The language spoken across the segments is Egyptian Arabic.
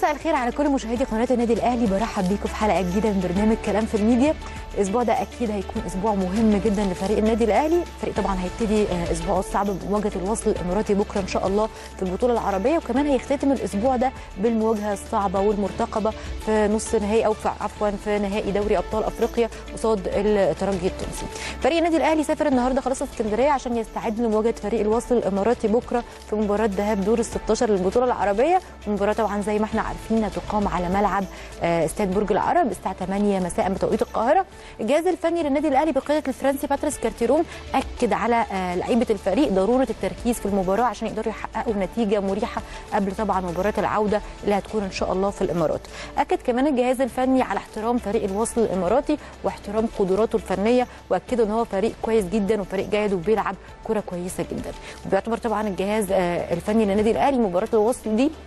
مساء الخير على كل مشاهدي قناه النادي الاهلي برحب بيكم في حلقه جديده من برنامج كلام في الميديا الاسبوع ده اكيد هيكون اسبوع مهم جدا لفريق النادي الاهلي الفريق طبعا هيبتدي اسبوعه الصعب بمواجهه الوصل الاماراتي بكره ان شاء الله في البطوله العربيه وكمان هيختتم الاسبوع ده بالمواجهه الصعبه والمرتقبه في نص نهائي او في عفوا في نهائي دوري ابطال افريقيا قصاد الترجي التونسي فريق النادي الاهلي سافر النهارده خلاص اسكندريه عشان يستعد لمواجهه فريق الوصل الاماراتي بكره في مباراه ذهاب دور ال 16 للبطوله العربيه المباراه طبعا زي ما احنا عارفين هتقام على ملعب استاد برج العرب الساعه 8 مساء بتوقيت القاهره الجهاز الفني للنادي الاهلي بقياده الفرنسي باتريس كارتيرون اكد على لعيبه الفريق ضروره التركيز في المباراه عشان يقدروا يحققوا نتيجه مريحه قبل طبعا مباراه العوده اللي هتكون ان شاء الله في الامارات اكد كمان الجهاز الفني على احترام فريق الوصل الاماراتي واحترام قدراته الفنيه واكدوا ان هو فريق كويس جدا وفريق جيد وبيلعب كره كويسه جدا وبيعتبر طبعا الجهاز الفني للنادي الاهلي مباراه الوصل دي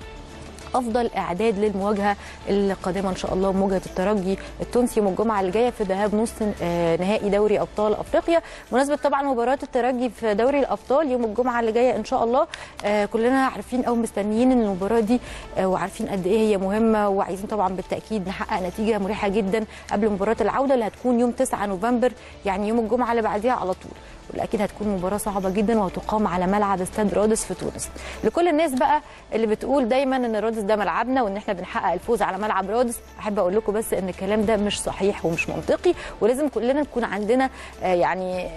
افضل اعداد للمواجهه القادمه ان شاء الله مواجهه الترجي التونسي يوم الجمعه الجايه في ذهاب نص نهائي دوري ابطال افريقيا بمناسبه طبعا مباراه الترجي في دوري الابطال يوم الجمعه اللي جايه ان شاء الله كلنا عارفين او مستنيين ان المباراه دي وعارفين قد ايه هي مهمه وعايزين طبعا بالتاكيد نحقق نتيجه مريحه جدا قبل مباراه العوده اللي هتكون يوم 9 نوفمبر يعني يوم الجمعه اللي بعديها على طول واكيد هتكون مباراه صعبه جدا وهتقام على ملعب استاد رادس في تونس لكل الناس بقى اللي بتقول دايما ان رادس ده ملعبنا وان احنا بنحقق الفوز على ملعب رادس احب اقول لكم بس ان الكلام ده مش صحيح ومش منطقي ولازم كلنا نكون عندنا يعني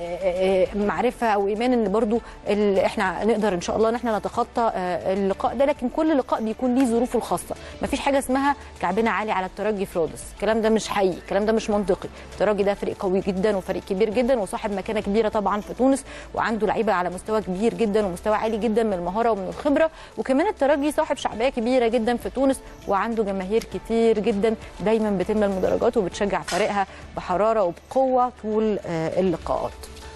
معرفه او ايمان ان برضو احنا نقدر ان شاء الله ان احنا نتخطى اللقاء ده لكن كل لقاء بيكون ليه ظروفه الخاصه مفيش حاجه اسمها كعبنا عالي على الترجي في رادس الكلام ده مش حقيقي الكلام ده مش منطقي الترجي ده فريق قوي جدا وفريق كبير جدا وصاحب مكانه كبيره طبعا في تونس وعنده لعيبه على مستوى كبير جدا ومستوى عالي جدا من المهاره ومن الخبره وكمان الترجي صاحب شعبيه كبيره جدا في تونس وعنده جماهير كتير جدا دايما بتملى المدرجات وبتشجع فريقها بحراره وبقوه طول اللقاءات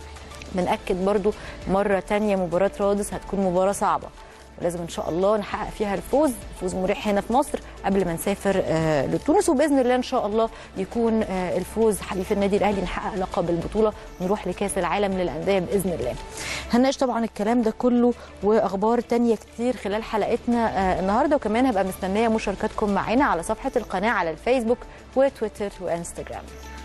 بنأكد برضو مرة تانية مباراة رادس هتكون مباراة صعبة ولازم ان شاء الله نحقق فيها الفوز فوز مريح هنا في مصر قبل ما نسافر آه لتونس وباذن الله ان شاء الله يكون آه الفوز حليف النادي الاهلي نحقق لقب البطوله ونروح لكاس العالم للانديه باذن الله هنناقش طبعا الكلام ده كله واخبار تانية كتير خلال حلقتنا آه النهارده وكمان هبقى مستنيه مشاركاتكم معانا على صفحه القناه على الفيسبوك وتويتر وانستجرام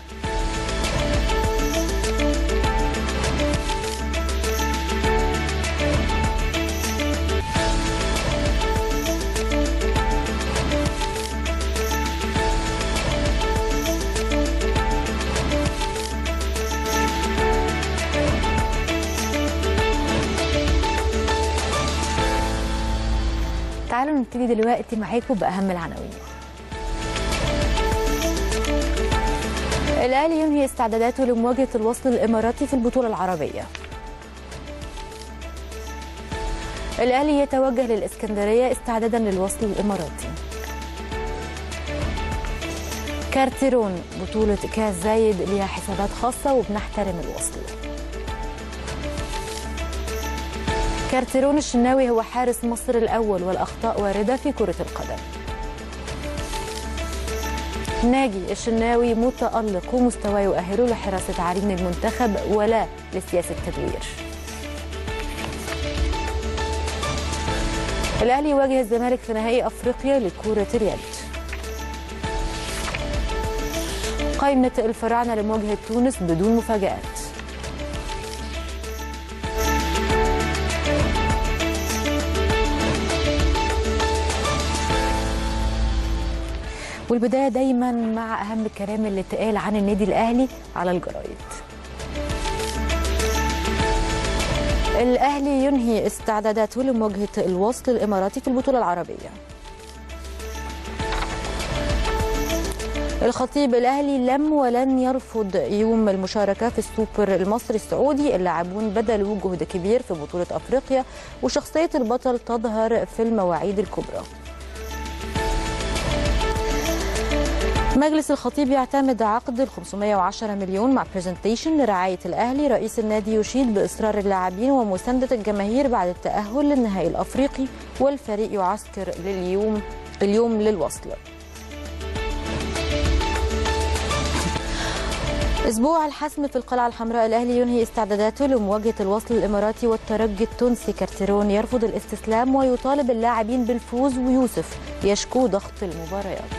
تعالوا نبتدي دلوقتي معاكم باهم العناوين الاهلي ينهي استعداداته لمواجهه الوصل الاماراتي في البطوله العربيه الاهلي يتوجه للاسكندريه استعدادا للوصل الاماراتي كارتيرون بطوله كاس زايد ليها حسابات خاصه وبنحترم الوصل كارتيرون الشناوي هو حارس مصر الأول والأخطاء واردة في كرة القدم ناجي الشناوي متألق ومستواه يؤهله لحراسة عرين المنتخب ولا لسياسة تدوير الأهلي يواجه الزمالك في نهائي أفريقيا لكرة اليد قائمة الفراعنة لمواجهة تونس بدون مفاجآت والبدايه دايما مع اهم الكلام اللي اتقال عن النادي الاهلي على الجرايد الاهلي ينهي استعداداته لمواجهه الوصل الاماراتي في البطوله العربيه الخطيب الاهلي لم ولن يرفض يوم المشاركه في السوبر المصري السعودي اللاعبون بذلوا جهد كبير في بطوله افريقيا وشخصيه البطل تظهر في المواعيد الكبرى مجلس الخطيب يعتمد عقد ال 510 مليون مع برزنتيشن لرعاية الأهلي رئيس النادي يشيد بإصرار اللاعبين ومساندة الجماهير بعد التأهل للنهائي الأفريقي والفريق يعسكر لليوم اليوم للوصل اسبوع الحسم في القلعه الحمراء الاهلي ينهي استعداداته لمواجهه الوصل الاماراتي والترجي التونسي كارتيرون يرفض الاستسلام ويطالب اللاعبين بالفوز ويوسف يشكو ضغط المباريات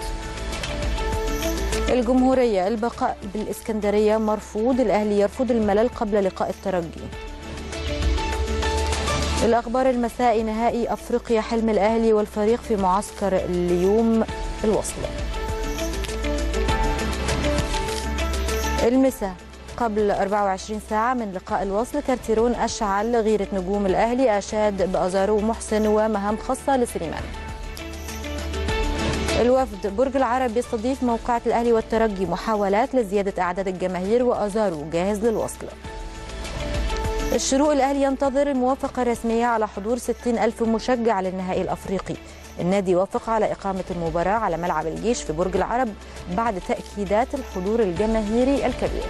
الجمهوريه البقاء بالاسكندريه مرفوض الاهلي يرفض الملل قبل لقاء الترجي الاخبار المسائي نهائي افريقيا حلم الاهلي والفريق في معسكر اليوم الوصل المساء قبل 24 ساعة من لقاء الوصل كارتيرون أشعل غيرة نجوم الأهلي أشاد بأزارو محسن ومهام خاصة لسليمان الوفد برج العرب يستضيف موقعة الأهلي والترجي محاولات لزيادة أعداد الجماهير وأزارو جاهز للوصل الشروق الأهلي ينتظر الموافقة الرسمية على حضور 60 ألف مشجع للنهائي الأفريقي النادي وافق على إقامة المباراة على ملعب الجيش في برج العرب بعد تأكيدات الحضور الجماهيري الكبير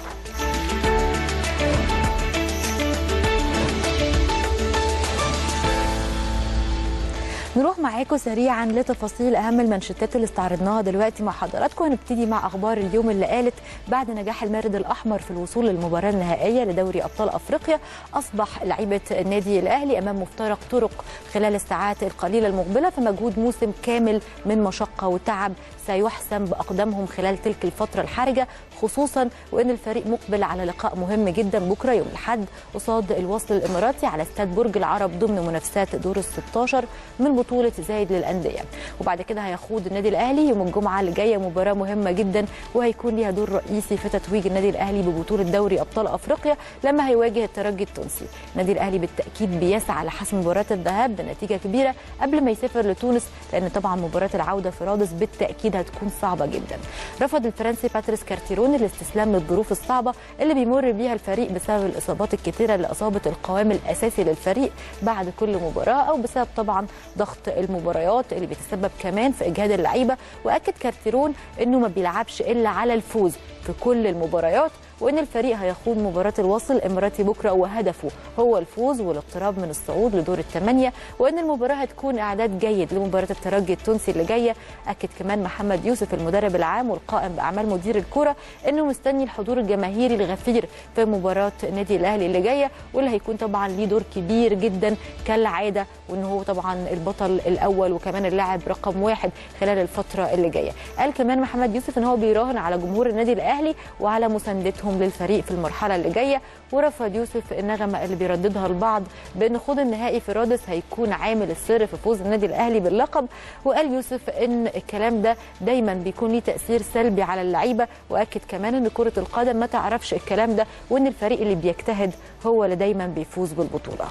نروح معاكم سريعا لتفاصيل اهم المنشطات اللي استعرضناها دلوقتي مع حضراتكم هنبتدي مع اخبار اليوم اللي قالت بعد نجاح المارد الاحمر في الوصول للمباراه النهائيه لدوري ابطال افريقيا اصبح لعيبه النادي الاهلي امام مفترق طرق خلال الساعات القليله المقبله في مجهود موسم كامل من مشقه وتعب سيحسم باقدامهم خلال تلك الفتره الحرجه خصوصا وان الفريق مقبل على لقاء مهم جدا بكره يوم الاحد قصاد الوصل الاماراتي على استاد برج العرب ضمن منافسات دور ال 16 من بطوله زايد للانديه وبعد كده هيخوض النادي الاهلي يوم الجمعه اللي جايه مباراه مهمه جدا وهيكون ليها دور رئيسي في تتويج النادي الاهلي ببطوله دوري ابطال افريقيا لما هيواجه الترجي التونسي النادي الاهلي بالتاكيد بيسعى لحسم مباراه الذهاب بنتيجه كبيره قبل ما يسافر لتونس لان طبعا مباراه العوده في رادس بالتاكيد هتكون صعبه جدا رفض الفرنسي باتريس كارتيرون الاستسلام للظروف الصعبه اللي بيمر بيها الفريق بسبب الاصابات الكثيره اللي اصابت القوام الاساسي للفريق بعد كل مباراه او بسبب طبعا ضغط المباريات اللي بيتسبب كمان في اجهاد اللعيبه واكد كارتيرون انه ما بيلعبش الا على الفوز في كل المباريات وان الفريق هيخوض مباراه الوصل الاماراتي بكره وهدفه هو الفوز والاقتراب من الصعود لدور الثمانيه وان المباراه هتكون اعداد جيد لمباراه الترجي التونسي اللي جايه اكد كمان محمد يوسف المدرب العام والقائم باعمال مدير الكره انه مستني الحضور الجماهيري الغفير في مباراه النادي الاهلي اللي جايه واللي هيكون طبعا ليه دور كبير جدا كالعاده وان هو طبعا البطل الاول وكمان اللاعب رقم واحد خلال الفتره اللي جايه قال كمان محمد يوسف ان هو بيراهن على جمهور النادي الاهلي وعلى مساندتهم للفريق في المرحله اللي جايه ورفض يوسف النغمه اللي بيرددها البعض بان خوض النهائي في رادس هيكون عامل السر في فوز النادي الاهلي باللقب وقال يوسف ان الكلام ده دايما بيكون ليه تاثير سلبي على اللعيبه واكد كمان ان كره القدم ما تعرفش الكلام ده وان الفريق اللي بيجتهد هو اللي دايما بيفوز بالبطوله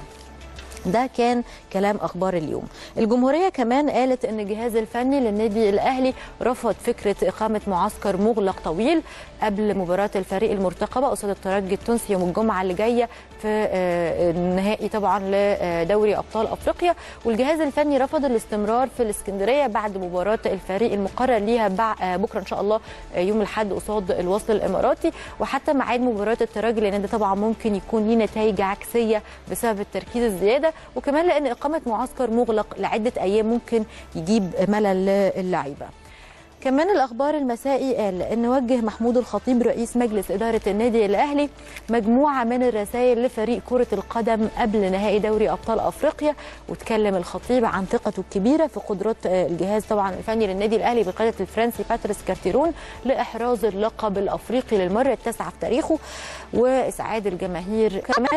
ده كان كلام اخبار اليوم الجمهوريه كمان قالت ان الجهاز الفني للنادي الاهلي رفض فكره اقامه معسكر مغلق طويل قبل مباراه الفريق المرتقبه قصاد الترجي التونسي يوم الجمعه اللي جايه في النهائي طبعا لدوري ابطال افريقيا والجهاز الفني رفض الاستمرار في الاسكندريه بعد مباراه الفريق المقرر ليها بكره ان شاء الله يوم الاحد قصاد الوصل الاماراتي وحتى ميعاد مباراه الترجي لان ده طبعا ممكن يكون ليه نتائج عكسيه بسبب التركيز الزياده وكمان لان اقامه معسكر مغلق لعده ايام ممكن يجيب ملل للعيبه كمان الاخبار المسائي قال ان وجه محمود الخطيب رئيس مجلس اداره النادي الاهلي مجموعه من الرسائل لفريق كره القدم قبل نهائي دوري ابطال افريقيا واتكلم الخطيب عن ثقته الكبيره في قدرات الجهاز طبعا الفني للنادي الاهلي بقياده الفرنسي باتريس كارتيرون لاحراز اللقب الافريقي للمره التاسعه في تاريخه واسعاد الجماهير كمان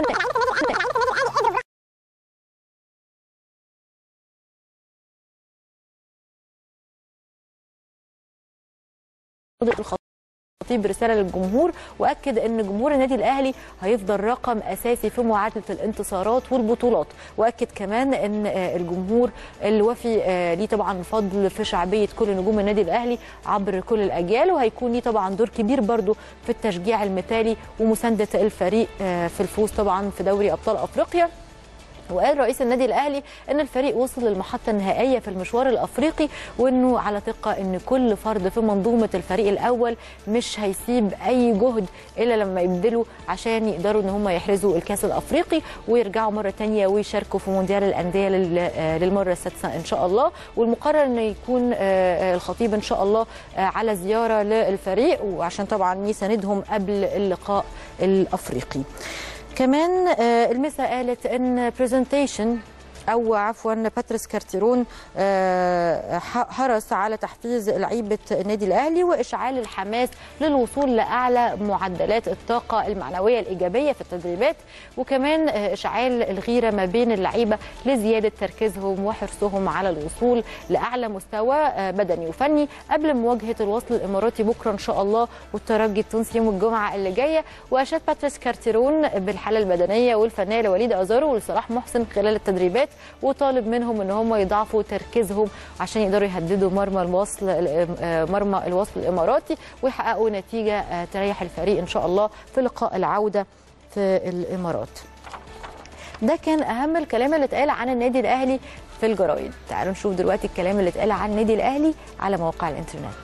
الخطيب رساله للجمهور واكد ان جمهور النادي الاهلي هيفضل رقم اساسي في معادله الانتصارات والبطولات واكد كمان ان الجمهور الوفي ليه طبعا فضل في شعبيه كل نجوم النادي الاهلي عبر كل الاجيال وهيكون ليه طبعا دور كبير برضو في التشجيع المثالي ومسانده الفريق في الفوز طبعا في دوري ابطال افريقيا وقال رئيس النادي الاهلي ان الفريق وصل للمحطه النهائيه في المشوار الافريقي وانه على ثقه ان كل فرد في منظومه الفريق الاول مش هيسيب اي جهد الا لما يبذلوا عشان يقدروا ان هم يحرزوا الكاس الافريقي ويرجعوا مره ثانيه ويشاركوا في مونديال الانديه للمره السادسه ان شاء الله والمقرر انه يكون الخطيب ان شاء الله على زياره للفريق وعشان طبعا يساندهم قبل اللقاء الافريقي. كمان المسا قالت ان برزنتيشن او عفوا باتريس كارتيرون حرص على تحفيز لعيبه النادي الاهلي واشعال الحماس للوصول لاعلى معدلات الطاقه المعنويه الايجابيه في التدريبات وكمان اشعال الغيره ما بين اللعيبه لزياده تركيزهم وحرصهم على الوصول لاعلى مستوى بدني وفني قبل مواجهه الوصل الاماراتي بكره ان شاء الله والترجي التونسي يوم الجمعه اللي جايه واشاد باتريس كارتيرون بالحاله البدنيه والفنيه لوليد ازارو ولصلاح محسن خلال التدريبات وطالب منهم ان هم يضاعفوا تركيزهم عشان يقدروا يهددوا مرمى الوصل مرمى الوصل الاماراتي ويحققوا نتيجه تريح الفريق ان شاء الله في لقاء العوده في الامارات. ده كان اهم الكلام اللي اتقال عن النادي الاهلي في الجرايد تعالوا نشوف دلوقتي الكلام اللي اتقال عن النادي الاهلي على مواقع الانترنت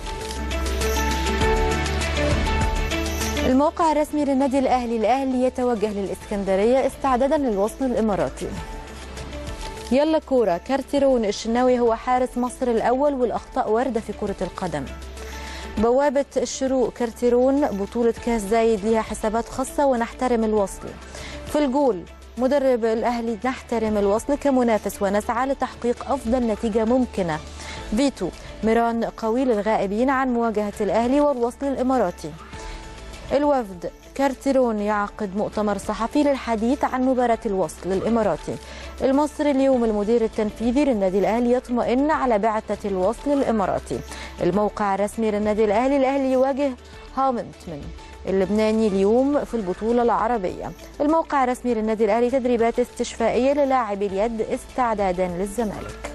الموقع الرسمي للنادي الاهلي الاهلي يتوجه للاسكندريه استعدادا للوصل الاماراتي يلا كوره كارتيرون الشناوي هو حارس مصر الاول والاخطاء وارده في كره القدم بوابه الشروق كارتيرون بطوله كاس زايد ليها حسابات خاصه ونحترم الوصل في الجول مدرب الاهلي نحترم الوصل كمنافس ونسعى لتحقيق افضل نتيجه ممكنه فيتو ميران قوي للغائبين عن مواجهه الاهلي والوصل الاماراتي الوفد كارتيرون يعقد مؤتمر صحفي للحديث عن مباراة الوصل الإماراتي المصري اليوم المدير التنفيذي للنادي الأهلي يطمئن على بعثة الوصل الإماراتي الموقع الرسمي للنادي الأهلي الأهلي يواجه هامنتمن اللبناني اليوم في البطولة العربية الموقع الرسمي للنادي الأهلي تدريبات استشفائية للاعبي اليد استعدادا للزمالك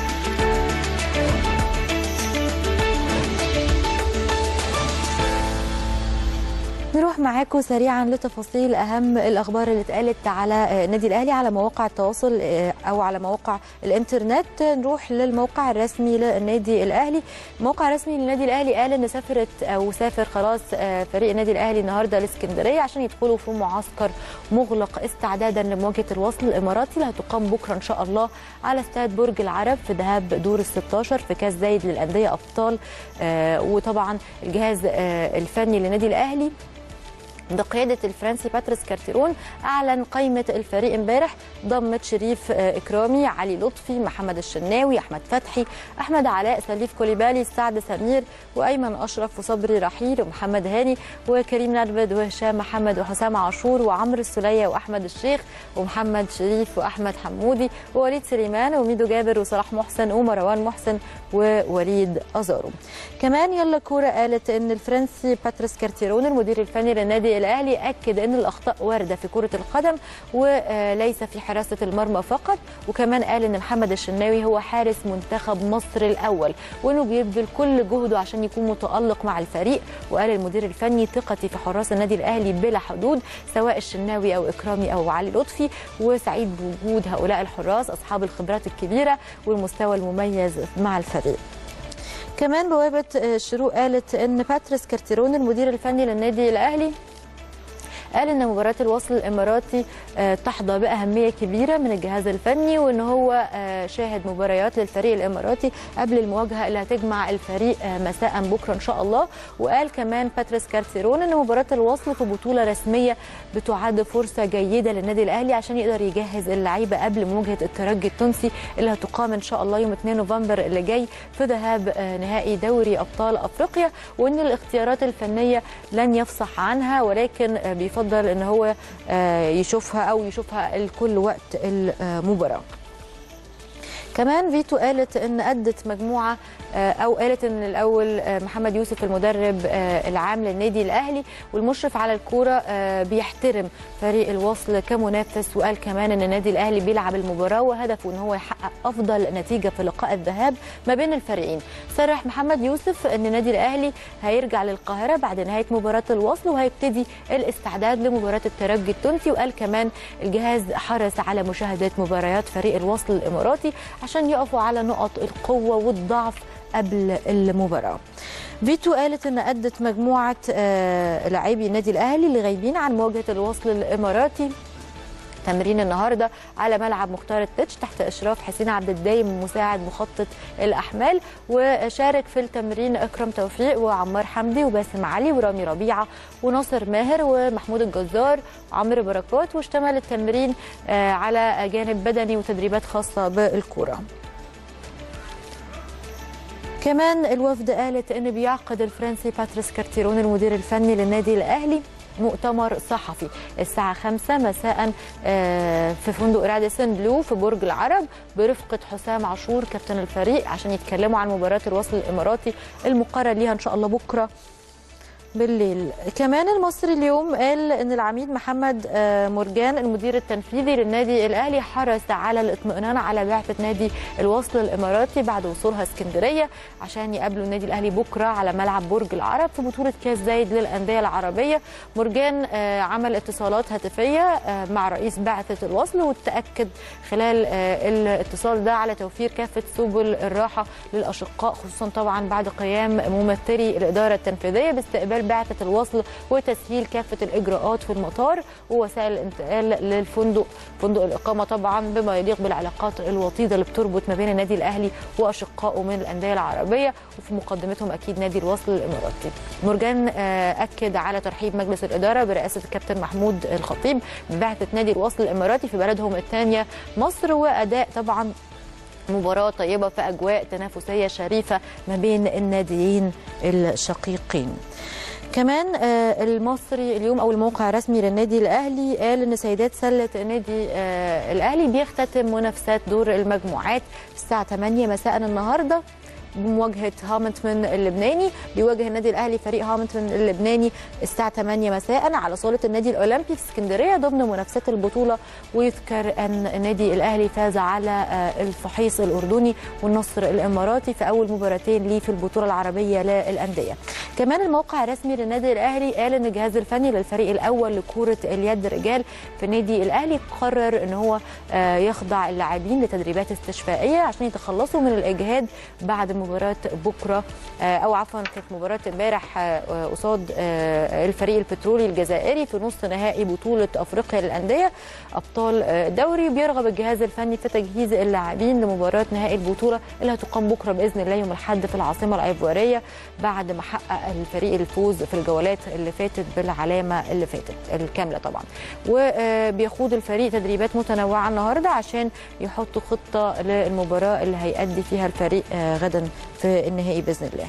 نروح معاكم سريعا لتفاصيل اهم الاخبار اللي اتقالت على النادي الاهلي على مواقع التواصل او على مواقع الانترنت نروح للموقع الرسمي للنادي الاهلي الموقع الرسمي للنادي الاهلي قال ان سافرت او سافر خلاص فريق النادي الاهلي النهارده الاسكندريه عشان يدخلوا في معسكر مغلق استعدادا لمواجهه الوصل الاماراتي اللي هتقام بكره ان شاء الله على استاد برج العرب في ذهاب دور ال 16 في كاس زايد للانديه ابطال وطبعا الجهاز الفني للنادي الاهلي بقيادة الفرنسي باتريس كارتيرون أعلن قائمة الفريق امبارح ضمت شريف إكرامي علي لطفي محمد الشناوي أحمد فتحي أحمد علاء سليف كوليبالي سعد سمير وأيمن أشرف وصبري رحيل ومحمد هاني وكريم نربد وهشام محمد وحسام عاشور وعمرو السلية وأحمد الشيخ ومحمد شريف وأحمد حمودي ووليد سليمان وميدو جابر وصلاح محسن ومروان محسن ووليد أزارو كمان يلا كورة قالت أن الفرنسي باتريس كارتيرون المدير الفني للنادي الاهلي اكد ان الاخطاء وارده في كره القدم وليس في حراسه المرمى فقط وكمان قال ان محمد الشناوي هو حارس منتخب مصر الاول وانه بيبذل كل جهده عشان يكون متالق مع الفريق وقال المدير الفني ثقتي في حراس النادي الاهلي بلا حدود سواء الشناوي او اكرامي او علي لطفي وسعيد بوجود هؤلاء الحراس اصحاب الخبرات الكبيره والمستوى المميز مع الفريق كمان بوابه الشروق قالت ان باتريس كارتيرون المدير الفني للنادي الاهلي قال ان مباراه الوصل الاماراتي تحظى باهميه كبيره من الجهاز الفني وان هو شاهد مباريات للفريق الاماراتي قبل المواجهه اللي هتجمع الفريق مساء بكره ان شاء الله وقال كمان باتريس كارتيرون ان مباراه الوصل في بطوله رسميه بتعد فرصه جيده للنادي الاهلي عشان يقدر يجهز اللعيبه قبل مواجهه الترجي التونسي اللي هتقام ان شاء الله يوم 2 نوفمبر اللي جاي في ذهاب نهائي دوري ابطال افريقيا وان الاختيارات الفنيه لن يفصح عنها ولكن بيفضل يفضل ان هو يشوفها او يشوفها لكل وقت المباراه كمان فيتو قالت ان ادت مجموعه آه، او قالت ان الاول آه، محمد يوسف المدرب آه، العام للنادي الاهلي والمشرف على الكوره آه، بيحترم فريق الوصل كمنافس وقال كمان ان النادي الاهلي بيلعب المباراه وهدفه ان هو يحقق افضل نتيجه في لقاء الذهاب ما بين الفريقين صرح محمد يوسف ان النادي الاهلي هيرجع للقاهره بعد نهايه مباراه الوصل وهيبتدي الاستعداد لمباراه الترجي التونسي وقال كمان الجهاز حرص على مشاهده مباريات فريق الوصل الاماراتي عشان يقفوا على نقط القوه والضعف قبل المباراه فيتو قالت ان ادت مجموعه آه، لاعبي النادي الاهلي اللي غايبين عن مواجهه الوصل الاماراتي تمرين النهارده على ملعب مختار التتش تحت اشراف حسين عبد الدايم مساعد مخطط الاحمال وشارك في التمرين اكرم توفيق وعمار حمدي وباسم علي ورامي ربيعه وناصر ماهر ومحمود الجزار وعمرو بركات واشتمل التمرين آه، على جانب بدني وتدريبات خاصه بالكوره كمان الوفد قالت ان بيعقد الفرنسي باتريس كارتيرون المدير الفني للنادي الاهلي مؤتمر صحفي الساعة 5 مساء آه، في فندق راديسون بلو في برج العرب برفقة حسام عاشور كابتن الفريق عشان يتكلموا عن مباراة الوصل الإماراتي المقرر ليها إن شاء الله بكرة بالليل كمان المصري اليوم قال ان العميد محمد آه، مرجان المدير التنفيذي للنادي الاهلي حرص على الاطمئنان على بعثه نادي الوصل الاماراتي بعد وصولها اسكندريه عشان يقابلوا النادي الاهلي بكره على ملعب برج العرب في بطوله كاس زايد للانديه العربيه مرجان آه، عمل اتصالات هاتفيه آه، مع رئيس بعثه الوصل وتاكد خلال آه، الاتصال ده على توفير كافه سبل الراحه للاشقاء خصوصا طبعا بعد قيام ممثلي الاداره التنفيذيه باستقبال بعثه الوصل وتسهيل كافه الاجراءات في المطار ووسائل الانتقال للفندق فندق الاقامه طبعا بما يليق بالعلاقات الوطيده اللي بتربط ما بين النادي الاهلي واشقائه من الانديه العربيه وفي مقدمتهم اكيد نادي الوصل الاماراتي. مرجان آه، اكد على ترحيب مجلس الاداره برئاسه الكابتن محمود الخطيب ببعثه نادي الوصل الاماراتي في بلدهم الثانيه مصر واداء طبعا مباراة طيبة في أجواء تنافسية شريفة ما بين الناديين الشقيقين كمان آه، المصري اليوم او الموقع الرسمي للنادي الاهلي قال ان سيدات سله النادي آه، الاهلي بيختتم منافسات دور المجموعات الساعه 8 مساء النهارده بمواجهه هامنتون اللبناني بيواجه النادي الاهلي فريق هامنتون اللبناني الساعه 8 مساء على صاله النادي الاولمبي في اسكندريه ضمن منافسات البطوله ويذكر ان النادي الاهلي فاز على آه، الفحيص الاردني والنصر الاماراتي في اول مباراتين ليه في البطوله العربيه للانديه كمان الموقع الرسمي للنادي الاهلي قال ان الجهاز الفني للفريق الاول لكره اليد رجال في النادي الاهلي قرر ان هو آه، يخضع اللاعبين لتدريبات استشفائيه عشان يتخلصوا من الاجهاد بعد مباراه بكره آه، او عفوا كانت مباراه امبارح آه، قصاد آه، الفريق البترولي الجزائري في نصف نهائي بطوله افريقيا للانديه ابطال آه، الدوري بيرغب الجهاز الفني في تجهيز اللاعبين لمباراه نهائي البطوله اللي هتقام بكره باذن الله يوم الاحد في العاصمه الايفواريه بعد ما حقق الفريق الفوز في الجولات اللي فاتت بالعلامه اللي فاتت الكامله طبعا وبيخوض الفريق تدريبات متنوعه النهارده عشان يحطوا خطه للمباراه اللي هيأدي فيها الفريق آه، غدا في النهائي باذن الله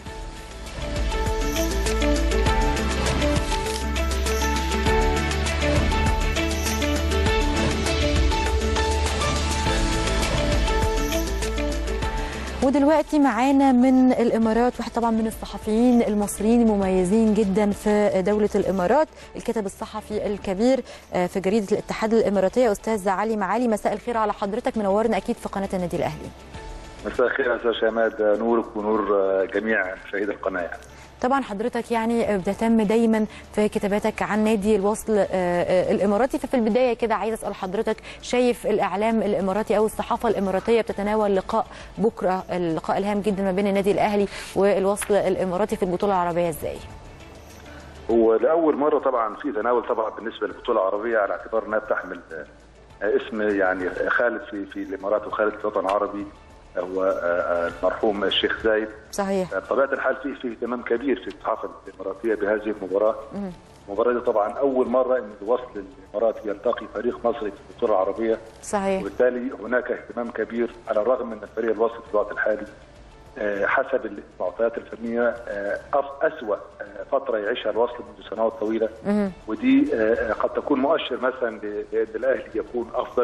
ودلوقتي معانا من الامارات واحد طبعا من الصحفيين المصريين المميزين جدا في دوله الامارات الكاتب الصحفي الكبير آه، في جريده الاتحاد الاماراتيه استاذ علي معالي مساء الخير على حضرتك منورنا اكيد في قناه النادي الاهلي مساء الخير يا استاذ شماد نورك ونور جميع مشاهدي القناه يعني. طبعا حضرتك يعني بتهتم دايما في كتاباتك عن نادي الوصل آه، آه، الاماراتي ففي البدايه كده عايز اسال حضرتك شايف الاعلام الاماراتي او الصحافه الاماراتيه بتتناول لقاء بكره اللقاء الهام جدا ما بين النادي الاهلي والوصل الاماراتي في البطوله العربيه ازاي؟ هو لاول مره طبعا في تناول طبعا بالنسبه للبطوله العربيه على اعتبار انها بتحمل آه، اسم يعني خالد في في الامارات وخالد في الوطن العربي هو آه، آه، المرحوم الشيخ زايد صحيح بطبيعه الحال في في اهتمام كبير في الصحافه الاماراتيه بهذه المباراه المباراه دي طبعا اول مره ان الوصل الاماراتي يلتقي فريق مصري في البطوله العربيه صحيح وبالتالي هناك اهتمام كبير على الرغم من الفريق الوسط في الوقت الحالي آه، حسب المعطيات الفنيه آه، أف- اسوا آه، فتره يعيشها الوصل منذ سنوات طويله مهم. ودي آه، قد تكون مؤشر مثلا ل- لان الاهلي يكون افضل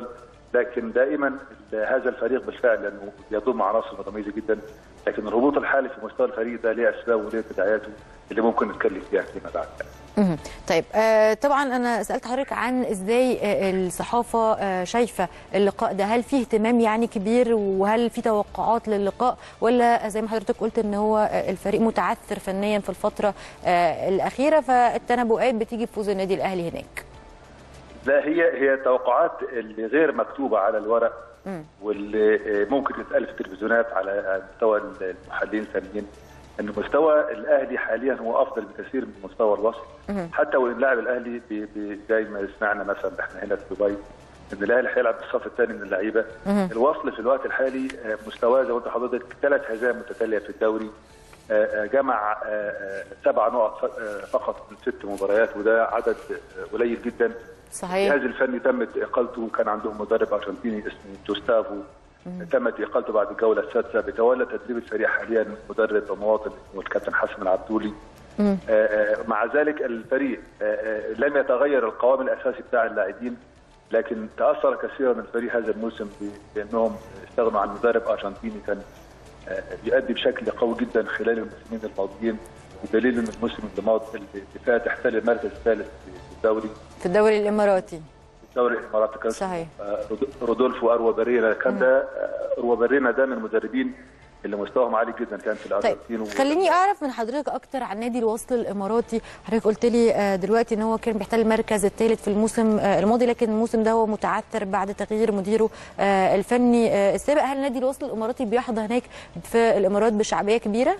لكن دائما هذا الفريق بالفعل لانه يضم عناصر متميزه جدا لكن الهبوط الحالي في مستوى الفريق ده ليه اسباب وليه تداعياته اللي ممكن نتكلم فيها فيما بعد مهم. طيب آه طبعا انا سالت حضرتك عن ازاي آه الصحافه آه شايفه اللقاء ده هل فيه اهتمام يعني كبير وهل في توقعات للقاء ولا زي ما حضرتك قلت ان هو آه الفريق متعثر فنيا في الفتره آه الاخيره فالتنبؤات بتيجي بفوز النادي الاهلي هناك لا هي هي توقعات اللي غير مكتوبه على الورق واللي ممكن تتقال في التلفزيونات على مستوى المحللين الفنيين ان مستوى الاهلي حاليا هو افضل بكثير من مستوى الوصل حتى وان لاعب الاهلي بي- بي- زي ما سمعنا مثلا احنا هنا في دبي ان الاهلي هيلعب بالصف الثاني من اللعيبه الوصل في الوقت الحالي آه، مستواه زي ما انت حضرتك ثلاث هزائم متتاليه في الدوري آه، آه، جمع آه، آه، سبع نقط ف- آه، فقط من ست مباريات وده عدد آه، قليل جدا صحيح الجهاز الفني تمت اقالته وكان عندهم مدرب ارجنتيني اسمه جوستافو تمت اقالته بعد الجوله السادسه بيتولى تدريب الفريق حاليا مدرب مواطن اسمه الكابتن حسن العبدولي آه، آه، مع ذلك الفريق آه، آه، لم يتغير القوام الاساسي بتاع اللاعبين لكن تاثر كثيرا الفريق هذا الموسم ب- بانهم استغنوا عن مدرب ارجنتيني كان آه، بيؤدي بشكل قوي جدا خلال الموسمين الماضيين بدليل ان الموسم الماضي اللي فات احتل المركز الثالث في الدوري في الدوري الاماراتي دوري الامارات كان صحيح. آه، رود- رودولفو اروا بارينا كان ده آه، اروا بارينا ده من المدربين اللي مستواهم عالي جدا كان في طيب الارجنتين و- خليني اعرف من حضرتك اكتر عن نادي الوصل الاماراتي حضرتك قلت لي آه، دلوقتي ان هو كان بيحتل المركز الثالث في الموسم آه، الماضي لكن الموسم ده هو متعثر بعد تغيير مديره آه، الفني آه، السابق هل نادي الوصل الاماراتي بيحظى هناك في الامارات بشعبيه كبيره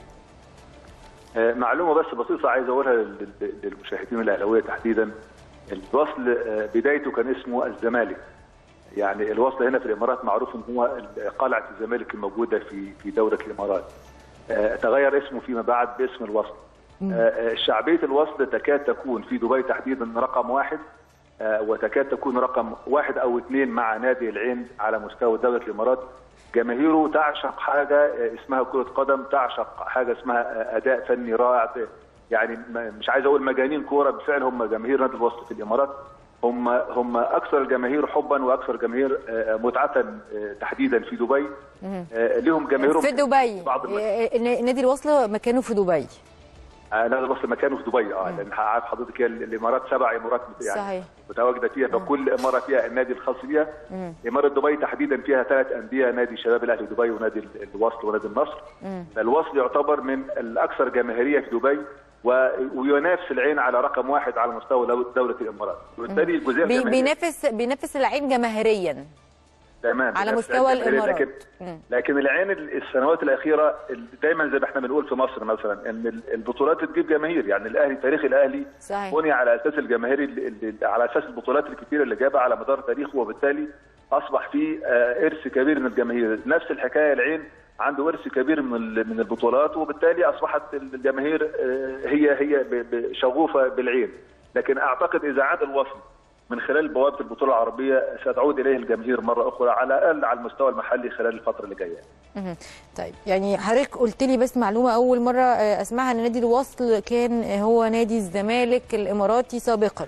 آه، معلومه بس بسيطه عايز اقولها لل- لل- للمشاهدين الاهلاويه تحديدا الوصل آه، بدايته كان اسمه الزمالك يعني الوصل هنا في الامارات معروف ان هو قلعه الزمالك الموجوده في في دوله الامارات آه، تغير اسمه فيما بعد باسم الوصل آه، آه، شعبيه الوصل تكاد تكون في دبي تحديدا رقم واحد آه، وتكاد تكون رقم واحد او اثنين مع نادي العين على مستوى دوله الامارات جماهيره تعشق حاجه آه، اسمها كره قدم تعشق حاجه اسمها آه، اداء فني رائع يعني ما- مش عايز اقول مجانين كوره بالفعل هم جماهير نادي الوصل في الامارات هم هم اكثر الجماهير حبا واكثر جماهير آه، متعه آه، تحديدا في دبي آه، لهم جماهيرهم في دبي بعض الم- آه، ن- نادي الوصل مكانه في دبي آه، نادي الوصل مكانه في دبي اه لان عارف حضرتك هي الامارات سبع امارات يعني صحيح. متواجده فيها فكل اماره فيها النادي الخاص بيها اماره دبي تحديدا فيها ثلاث انديه نادي شباب الاهلي دبي ونادي ال- الوصل ونادي النصر فالوصل يعتبر من الاكثر جماهيريه في دبي و- وينافس العين على رقم واحد على مستوى دو- دوله الامارات وبالتالي الجزئيه بي- الجماهيرية- بينافس بينافس العين جماهيريا تمام على بنفس مستوى الجماهيرية. الإمارات. لكن مم. لكن العين السنوات الاخيره دايما زي ما احنا بنقول في مصر مثلا ان البطولات تجيب جماهير يعني الاهلي تاريخ الاهلي صحيح. بني على اساس الجماهير اللي اللي- على اساس البطولات الكتيره اللي جابها على مدار تاريخه وبالتالي اصبح فيه آه، ارث كبير من الجماهير نفس الحكايه العين عنده ارث كبير من ال- من البطولات وبالتالي اصبحت الجماهير آه، هي هي ب- ب- شغوفه بالعين لكن اعتقد اذا عاد الوصل من خلال بوابه البطوله العربيه ستعود اليه الجماهير مره اخرى على الاقل على المستوى المحلي خلال الفتره اللي جايه. مهم. طيب يعني حضرتك قلت لي بس معلومه اول مره آه، اسمعها ان نادي الوصل كان آه، هو نادي الزمالك الاماراتي سابقا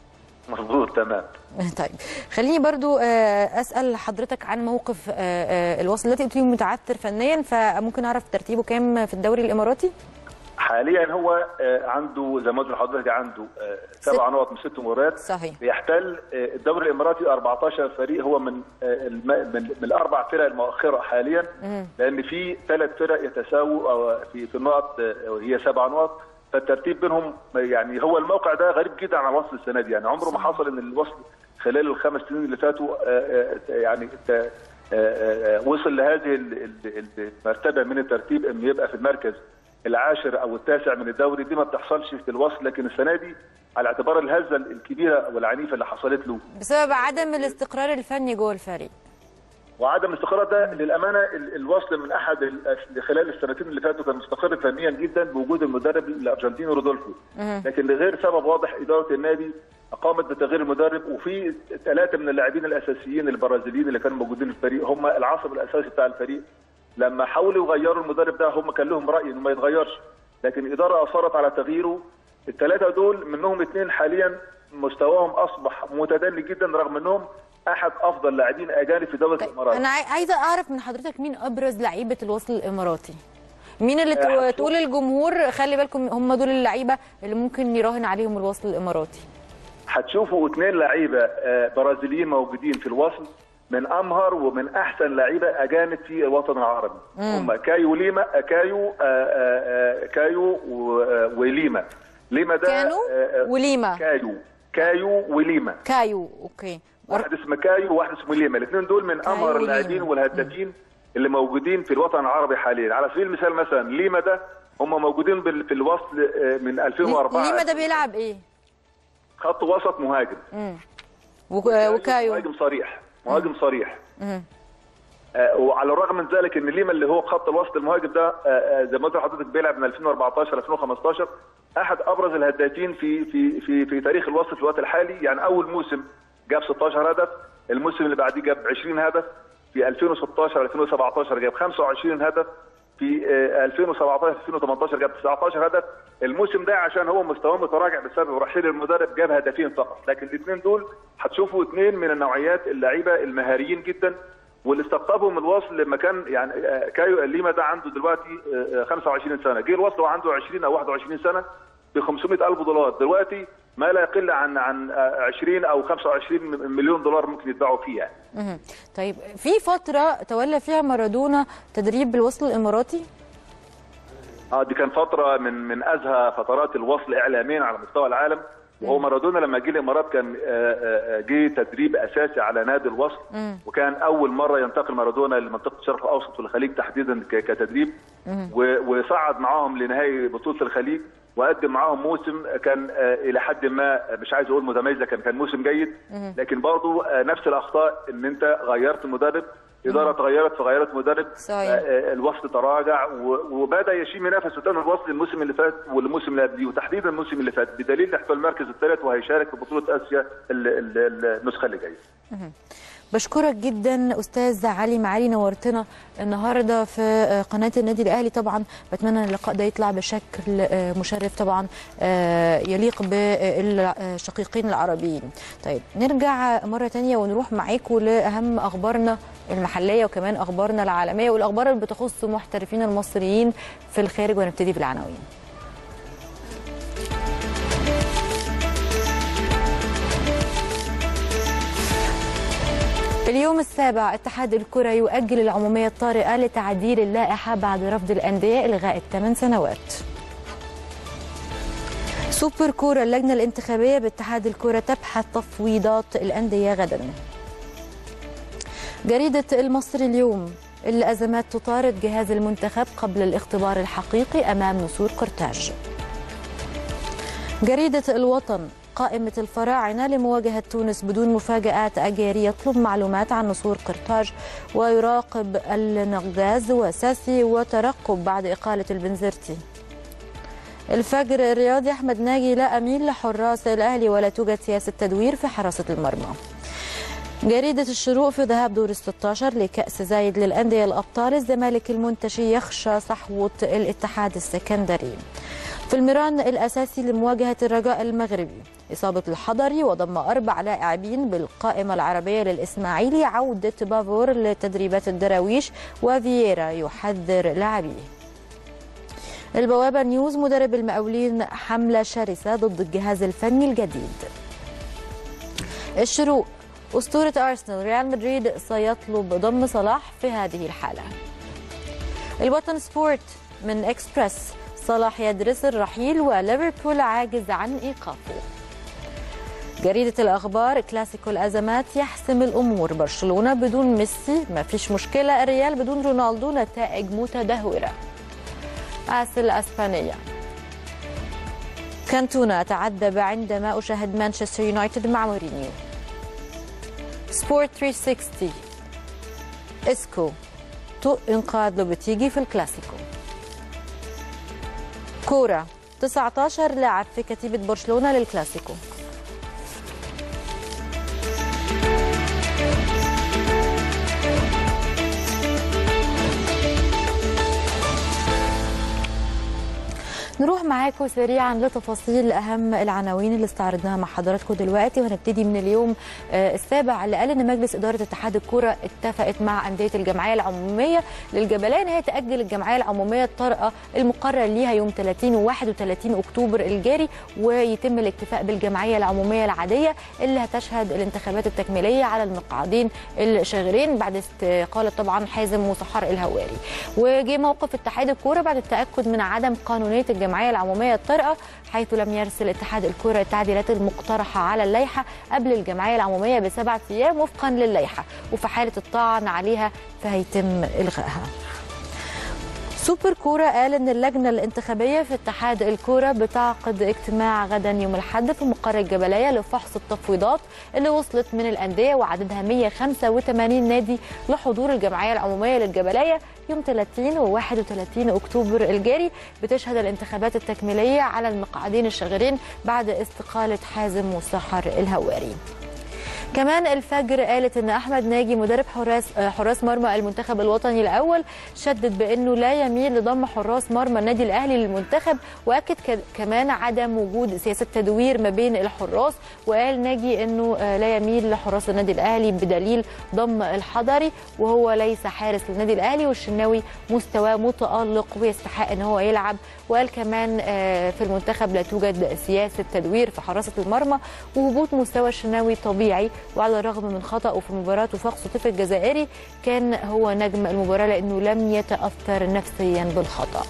مظبوط تمام. طيب خليني برضو آه، اسال حضرتك عن موقف آه، آه، الوصل التي قلت لي متعثر فنيا فممكن اعرف ترتيبه كام في الدوري الاماراتي حاليا هو آه، عنده زي ما قلت لحضرتك عنده آه، سبع نقط من ست مباريات صحيح. بيحتل آه، الدوري الاماراتي 14 فريق هو من آه، الم- من, من الاربع فرق المؤخره حاليا لان في ثلاث فرق يتساووا أو في في النقط آه، وهي سبع نقط فالترتيب بينهم يعني هو الموقع ده غريب جدا عن الوصل السنه دي يعني عمره ما حصل ان الوصل خلال الخمس سنين اللي فاتوا آه، آه، يعني ت- آه، آه، وصل لهذه ال- ال- المرتبه من الترتيب انه يبقى في المركز العاشر او التاسع من الدوري دي ما بتحصلش في الوصل لكن السنه دي على اعتبار الهزه الكبيره والعنيفه اللي حصلت له بسبب عدم الاستقرار الفني جوه الفريق وعدم الاستقرار ده للامانه ال- الوصل من احد ال- خلال السنتين اللي فاتوا كان مستقر فنيا جدا بوجود المدرب الارجنتيني رودولفو لكن لغير سبب واضح اداره النادي قامت بتغيير المدرب وفي ثلاثه من اللاعبين الاساسيين البرازيليين اللي كانوا موجودين في الفريق هم العصب الاساسي بتاع الفريق لما حاولوا يغيروا المدرب ده هم كان لهم راي انه ما يتغيرش لكن الاداره اصرت على تغييره الثلاثه دول منهم اثنين حاليا مستواهم اصبح متدني جدا رغم انهم احد افضل لاعبين اجانب في دوله الامارات انا عاي- عايزه اعرف من حضرتك مين ابرز لعيبه الوصل الاماراتي مين اللي آه، تو- هتشوف. تقول للجمهور خلي بالكم هم دول اللعيبه اللي ممكن يراهن عليهم الوصل الاماراتي هتشوفوا اثنين لعيبه آه، برازيليين موجودين في الوصل من امهر ومن احسن لعيبه اجانب في الوطن العربي هم كايو ليما آه، كايو آه، آه، آه، كايو و- آه، وليما ليما ده كانو آه، آه، وليما كايو كايو وليما كايو اوكي واحد اسمه كايو وواحد اسمه ليما الاثنين دول من كايو امهر وليما. اللاعبين والهدافين اللي موجودين في الوطن العربي حاليا على سبيل المثال مثلا ليما ده هم موجودين بال- في الوصل آه، من 2004 ليما ده بيلعب ايه خط وسط مهاجم وك- وكايو مهاجم صريح مهاجم صريح مم. آه وعلى الرغم من ذلك ان ليما اللي هو خط الوسط المهاجم ده آه آه زي ما قلت لحضرتك بيلعب من 2014 2015 احد ابرز الهدافين في في في في تاريخ الوسط في الوقت الحالي يعني اول موسم جاب 16 هدف الموسم اللي بعديه جاب 20 هدف في 2016 2017 جاب 25 هدف في آه، 2017 2018 جاب 19 هدف الموسم ده عشان هو مستواه متراجع بسبب رحيل المدرب جاب هدفين فقط لكن الاثنين دول هتشوفوا اثنين من النوعيات اللعيبه المهاريين جدا واللي استقطبهم الوصل لما كان يعني آه، كايو ليما ده عنده دلوقتي آه، آه، 25 سنه جه الوصل وعنده 20 او 21 سنه ب 500 الف دولار دلوقتي ما لا يقل عن عن آه، 20 او 25 مليون دولار ممكن يدفعوا فيه يعني مهم. طيب في فتره تولى فيها مارادونا تدريب بالوصل الاماراتي اه دي كان فتره من من ازهى فترات الوصل اعلاميا على مستوى العالم وهو مارادونا لما جه الامارات كان آه، آه، آه، جه تدريب اساسي على نادي الوصل وكان اول مره ينتقل مارادونا لمنطقه الشرق الاوسط والخليج تحديدا ك- كتدريب و- وصعد معاهم لنهائي بطوله الخليج وقدم معاهم موسم كان آه، الى حد ما مش عايز اقول متميز لكن كان موسم جيد لكن برضه آه، نفس الاخطاء ان انت غيرت مدرب اداره اتغيرت فغيرت مدرب صحيح. آه، آه، الوصل تراجع و- وبدا يشم نفسه قدام الوصل الموسم اللي فات والموسم اللي قبليه وتحديدا الموسم اللي فات بدليل احتفال المركز الثالث وهيشارك في بطوله اسيا ال- ال- النسخه اللي جايه. بشكرك جدا استاذ علي معالي نورتنا النهارده في آه، قناه النادي الاهلي طبعا بتمنى ان اللقاء ده يطلع بشكل آه، مشرف طبعا آه، يليق بالشقيقين العربيين طيب نرجع مره تانية ونروح معاكم لاهم اخبارنا المحليه وكمان اخبارنا العالميه والاخبار اللي بتخص محترفين المصريين في الخارج ونبتدي بالعناوين اليوم السابع اتحاد الكرة يؤجل العمومية الطارئة لتعديل اللائحة بعد رفض الأندية إلغاء الثمان سنوات سوبر كورة اللجنة الانتخابية باتحاد الكرة تبحث تفويضات الأندية غدا جريدة المصري اليوم الأزمات تطارد جهاز المنتخب قبل الاختبار الحقيقي أمام نسور قرطاج جريدة الوطن قائمة الفراعنة لمواجهة تونس بدون مفاجآت أجيري يطلب معلومات عن نسور قرطاج ويراقب النغاز وساسي وترقب بعد إقالة البنزرتي الفجر الرياضي أحمد ناجي لا أميل لحراس الأهلي ولا توجد سياسة تدوير في حراسة المرمى جريدة الشروق في ذهاب دور ال 16 لكأس زايد للأندية الأبطال الزمالك المنتشي يخشى صحوة الاتحاد السكندري في الميران الأساسي لمواجهة الرجاء المغربي إصابة الحضري وضم أربع لاعبين بالقائمة العربية للإسماعيلي عودة بافور لتدريبات الدراويش وفييرا يحذر لاعبيه البوابة نيوز مدرب المقاولين حملة شرسة ضد الجهاز الفني الجديد الشروق أسطورة أرسنال ريال مدريد سيطلب ضم صلاح في هذه الحالة الوطن سبورت من إكسبرس صلاح يدرس الرحيل وليفربول عاجز عن إيقافه جريدة الأخبار كلاسيكو الأزمات يحسم الأمور برشلونة بدون ميسي ما فيش مشكلة الريال بدون رونالدو نتائج متدهورة آس الأسبانية كانتونا أتعذب عندما أشاهد مانشستر يونايتد مع مورينيو سبورت 360 اسكو طوق إنقاذ لوبتيجي في الكلاسيكو كورة 19 لاعب في كتيبة برشلونة للكلاسيكو نروح معاكم سريعا لتفاصيل اهم العناوين اللي استعرضناها مع حضراتكم دلوقتي وهنبتدي من اليوم آه، السابع اللي قال ان مجلس اداره اتحاد الكوره اتفقت مع انديه الجمعيه العموميه للجبليه ان هي تاجل الجمعيه العموميه الطارئه المقرر ليها يوم 30 و 31 اكتوبر الجاري ويتم الاكتفاء بالجمعيه العموميه العاديه اللي هتشهد الانتخابات التكميليه على المقعدين الشاغرين بعد استقاله طبعا حازم وسحار الهواري وجه موقف اتحاد الكوره بعد التاكد من عدم قانونيه الجمعيه العموميه الطارئه حيث لم يرسل اتحاد الكوره التعديلات المقترحه على اللائحه قبل الجمعيه العموميه بسبعه ايام وفقا للائحه وفي حاله الطعن عليها فهيتم الغائها. سوبر كوره قال ان اللجنه الانتخابيه في اتحاد الكوره بتعقد اجتماع غدا يوم الاحد في مقر الجبليه لفحص التفويضات اللي وصلت من الانديه وعددها 185 نادي لحضور الجمعيه العموميه للجبليه يوم 30 و 31 اكتوبر الجاري بتشهد الانتخابات التكميليه على المقعدين الشاغرين بعد استقاله حازم وسحر الهواري. كمان الفجر قالت ان احمد ناجي مدرب حراس حراس مرمى المنتخب الوطني الاول شدد بانه لا يميل لضم حراس مرمى النادي الاهلي للمنتخب واكد ك- كمان عدم وجود سياسه تدوير ما بين الحراس وقال ناجي انه آه، لا يميل لحراس النادي الاهلي بدليل ضم الحضري وهو ليس حارس للنادي الاهلي والشناوي مستواه متالق ويستحق ان هو يلعب وقال كمان آه، في المنتخب لا توجد سياسه تدوير في حراسه المرمى وهبوط مستوى الشناوي طبيعي وعلى الرغم من خطأه في مباراة وفاق سطيف الجزائري كان هو نجم المباراة لأنه لم يتأثر نفسيا بالخطأ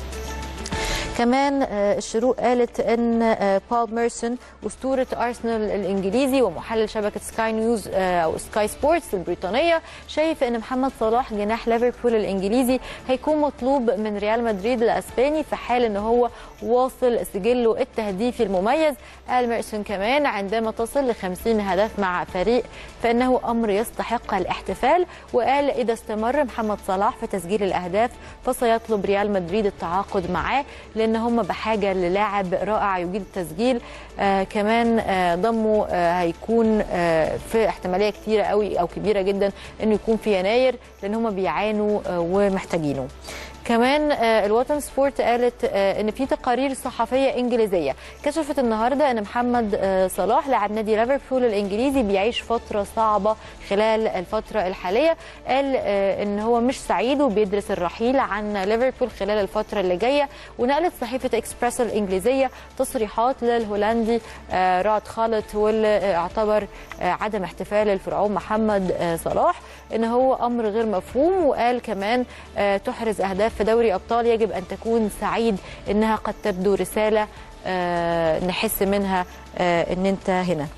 كمان آه، الشروق قالت ان آه، بول ميرسون اسطوره ارسنال الانجليزي ومحلل شبكه سكاي نيوز آه، او سكاي سبورتس البريطانيه شايف ان محمد صلاح جناح ليفربول الانجليزي هيكون مطلوب من ريال مدريد الاسباني في حال ان هو واصل سجله التهديفي المميز قال ميرسون كمان عندما تصل ل 50 هدف مع فريق فانه امر يستحق الاحتفال وقال اذا استمر محمد صلاح في تسجيل الاهداف فسيطلب ريال مدريد التعاقد معاه لان هم بحاجه للاعب رائع يجيد التسجيل آه كمان آه ضمه آه هيكون آه في احتماليه كتيره قوي او كبيره جدا انه يكون في يناير لان هم بيعانوا آه ومحتاجينه كمان آه، الوطن سبورت قالت آه، ان في تقارير صحفيه انجليزيه كشفت النهارده ان محمد آه، صلاح لاعب نادي ليفربول الانجليزي بيعيش فتره صعبه خلال الفتره الحاليه قال آه، ان هو مش سعيد وبيدرس الرحيل عن ليفربول خلال الفتره اللي جايه ونقلت صحيفه اكسبريس الانجليزيه تصريحات للهولندي آه، رعد خالط واللي اعتبر آه، عدم احتفال الفرعون محمد آه، صلاح ان هو امر غير مفهوم وقال كمان آه، تحرز اهداف في دوري ابطال يجب ان تكون سعيد انها قد تبدو رساله آه، نحس منها آه، ان انت هنا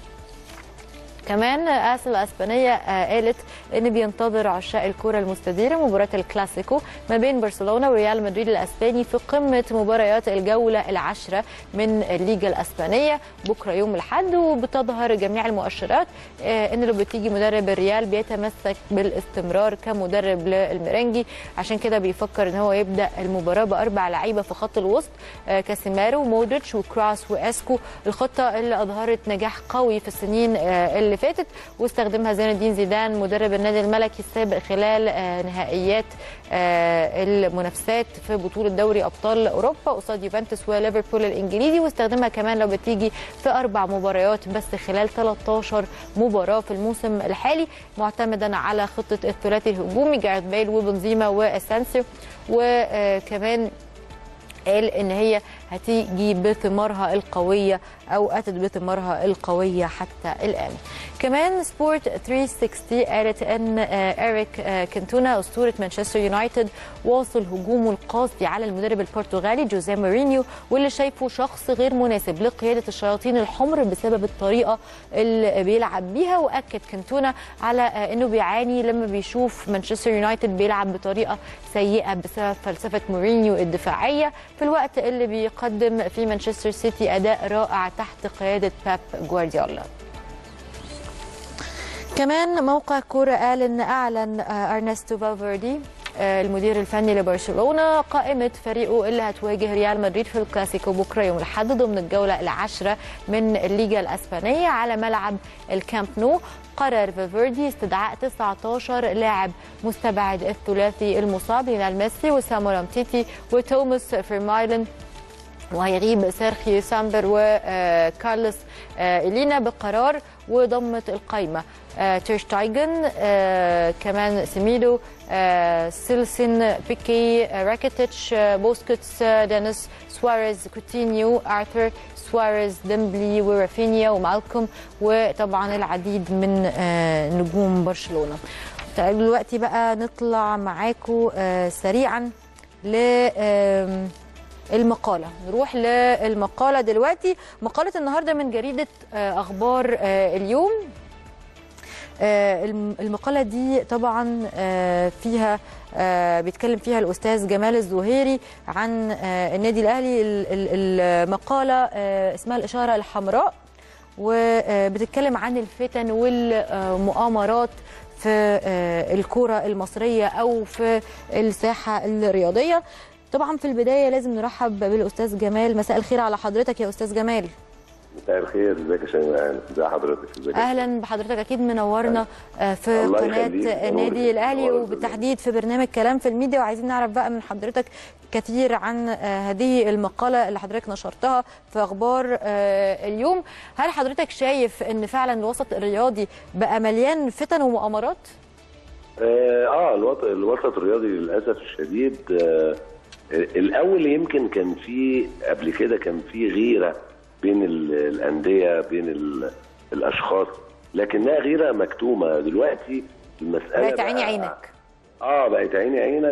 كمان آس الاسبانيه آه، قالت ان بينتظر عشاق الكره المستديره مباراه الكلاسيكو ما بين برشلونه وريال مدريد الاسباني في قمه مباريات الجوله العاشره من الليجا الاسبانيه بكره يوم الاحد وبتظهر جميع المؤشرات آه، ان لوبيتيجي مدرب الريال بيتمسك بالاستمرار كمدرب للميرنجي عشان كده بيفكر ان هو يبدا المباراه باربع لعيبه في خط الوسط آه، كاسيمارو ومودريتش وكراس واسكو الخطه اللي اظهرت نجاح قوي في السنين آه، اللي فاتت واستخدمها زين الدين زيدان مدرب النادي الملكي السابق خلال آه، نهائيات آه، المنافسات في بطوله دوري ابطال اوروبا قصاد يوفنتوس وليفربول الانجليزي واستخدمها كمان لو بتيجي في اربع مباريات بس خلال 13 مباراه في الموسم الحالي معتمدا على خطه الثلاثي الهجومي جاريث بيل وبنزيما واسانسيو وكمان قال ان هي هتيجي بثمارها القويه او اتت بثمارها القويه حتى الان. كمان سبورت 360 قالت ان آه، اريك آه، كانتونا اسطوره مانشستر يونايتد واصل هجومه القاسي على المدرب البرتغالي جوزيه مورينيو واللي شايفه شخص غير مناسب لقياده الشياطين الحمر بسبب الطريقه اللي بيلعب بيها واكد كانتونا على آه، انه بيعاني لما بيشوف مانشستر يونايتد بيلعب بطريقه سيئه بسبب فلسفه مورينيو الدفاعيه في الوقت اللي بيقدم في مانشستر سيتي اداء رائع تحت قياده باب جوارديولا كمان موقع كورة قال ان اعلن آه، ارنستو فالفيردي آه، المدير الفني لبرشلونه قائمه فريقه اللي هتواجه ريال مدريد في الكلاسيكو بكره يوم الاحد ضمن الجوله العاشره من الليجا الاسبانيه على ملعب الكامب نو قرر فالفيردي استدعاء 19 لاعب مستبعد الثلاثي المصاب ليونيل ميسي وسامو رامتيتي وتوماس فيرمايلن وهيغيب سيرخيو سامبر وكارلوس إلينا بقرار وضمة القايمة تيرشتايجن كمان سيميدو سيلسن بيكي راكيتيتش بوسكيتس دينيس سواريز كوتينيو ارثر سواريز ديمبلي ورافينيا ومالكوم وطبعا العديد من نجوم برشلونه دلوقتي بقى نطلع معاكم سريعا ل المقالة نروح للمقالة دلوقتي مقالة النهاردة من جريدة أخبار اليوم المقالة دي طبعا فيها بيتكلم فيها الأستاذ جمال الزهيري عن النادي الأهلي المقالة اسمها الإشارة الحمراء وبتتكلم عن الفتن والمؤامرات في الكرة المصرية أو في الساحة الرياضية طبعا في البدايه لازم نرحب بالاستاذ جمال مساء الخير على حضرتك يا استاذ جمال مساء الخير ازيك يا شيماء ازي حضرتك ازيك اهلا بحضرتك اكيد منورنا في قناه النادي الاهلي وبالتحديد في برنامج كلام في الميديا وعايزين نعرف بقى من حضرتك كثير عن هذه المقاله اللي حضرتك نشرتها في اخبار اليوم هل حضرتك شايف ان فعلا الوسط الرياضي بقى مليان فتن ومؤامرات اه الوسط الرياضي للاسف الشديد آه الاول يمكن كان في قبل كده كان في غيره بين الانديه بين الاشخاص لكنها غيره مكتومه دلوقتي المساله بقت عيني عينك اه بقت عيني عينك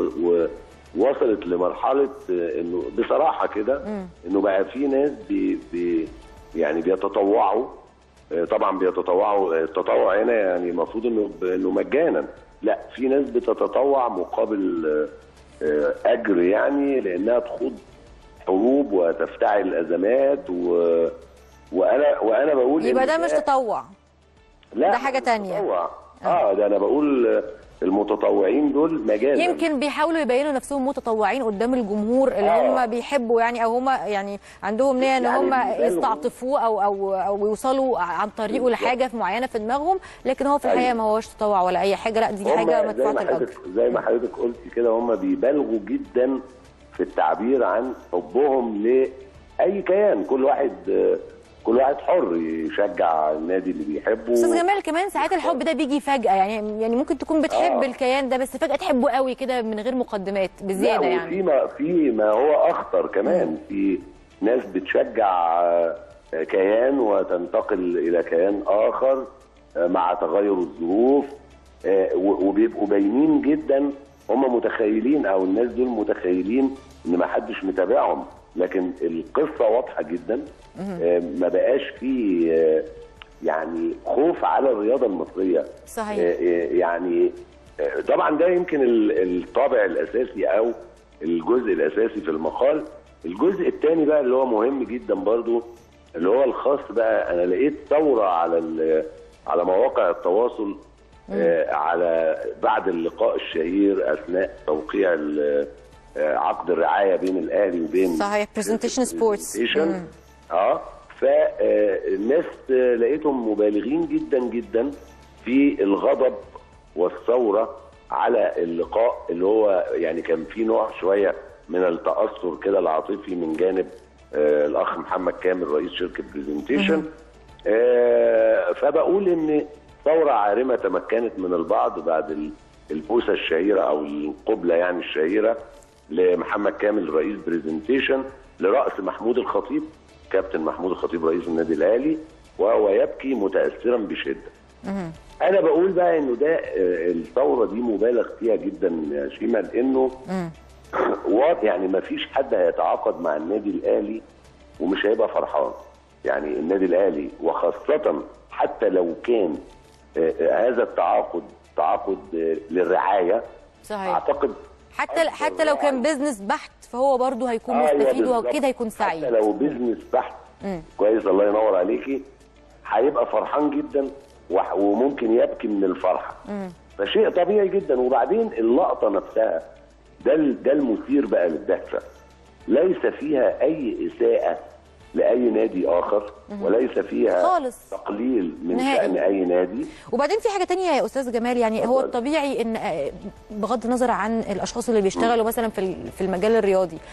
ووصلت لمرحله انه بصراحه كده انه بقى في ناس بي بي يعني بيتطوعوا طبعا بيتطوعوا التطوع هنا يعني المفروض انه انه مجانا لا في ناس بتتطوع مقابل اجر يعني لانها تخوض حروب وتفتعل ازمات و... وانا وانا بقول يبقى ده مش تطوع لا ده حاجه تانية تطوع اه ده انا بقول المتطوعين دول مجازا يمكن بيحاولوا يبينوا نفسهم متطوعين قدام الجمهور اللي آه. هم بيحبوا يعني او هم يعني عندهم نيه ان يعني هم يستعطفوه او او او يوصلوا عن طريقه لحاجه معينه في دماغهم لكن هو في الحقيقه ما هوش تطوع ولا اي حاجه لا دي حاجه مدفوعه الاجر زي ما حضرتك قلتي كده هم بيبالغوا جدا في التعبير عن حبهم لاي كيان كل واحد كل واحد حر يشجع النادي اللي بيحبه استاذ جمال كمان ساعات الحب ده بيجي فجاه يعني يعني ممكن تكون بتحب آه. الكيان ده بس فجاه تحبه قوي كده من غير مقدمات بزياده يعني في ما في ما هو اخطر كمان م. في ناس بتشجع كيان وتنتقل الى كيان اخر مع تغير الظروف وبيبقوا باينين جدا هم متخيلين او الناس دول متخيلين ان ما حدش متابعهم لكن القصه واضحه جدا ما بقاش في يعني خوف على الرياضه المصريه صحيح يعني طبعا ده يمكن الطابع الاساسي او الجزء الاساسي في المقال الجزء الثاني بقى اللي هو مهم جدا برضو اللي هو الخاص بقى انا لقيت ثوره على على مواقع التواصل على بعد اللقاء الشهير اثناء توقيع عقد الرعايه بين الاهلي وبين صحيح برزنتيشن سبورتس اه فالناس لقيتهم مبالغين جدا جدا في الغضب والثوره على اللقاء اللي هو يعني كان في نوع شويه من التاثر كده العاطفي من جانب آه الاخ محمد كامل رئيس شركه برزنتيشن آه فبقول ان ثوره عارمه تمكنت من البعض بعد البوسه الشهيره او القبله يعني الشهيره لمحمد كامل رئيس برزنتيشن لراس محمود الخطيب كابتن محمود الخطيب رئيس النادي الاهلي وهو يبكي متاثرا بشده. انا بقول بقى انه ده الثوره دي مبالغ فيها جدا يا شيماء لانه يعني ما فيش حد هيتعاقد مع النادي الاهلي ومش هيبقى فرحان. يعني النادي الاهلي وخاصه حتى لو كان هذا التعاقد تعاقد للرعايه صحيح اعتقد حتى حتى لو كان بزنس بحت فهو برضه هيكون آه مستفيد واكيد هيكون سعيد حتى لو بزنس بحت كويس الله ينور عليكي هيبقى فرحان جدا وممكن يبكي من الفرحه مم. فشيء طبيعي جدا وبعدين اللقطه نفسها ده ده المثير بقى للدهشه ليس فيها اي اساءه لاي نادي اخر وليس فيها خالص. تقليل من نهائي. شان اي نادي وبعدين في حاجه تانية يا استاذ جمال يعني هو اتفضل. الطبيعي ان آه، بغض النظر عن الاشخاص اللي بيشتغلوا مثلا في ال- في المجال الرياضي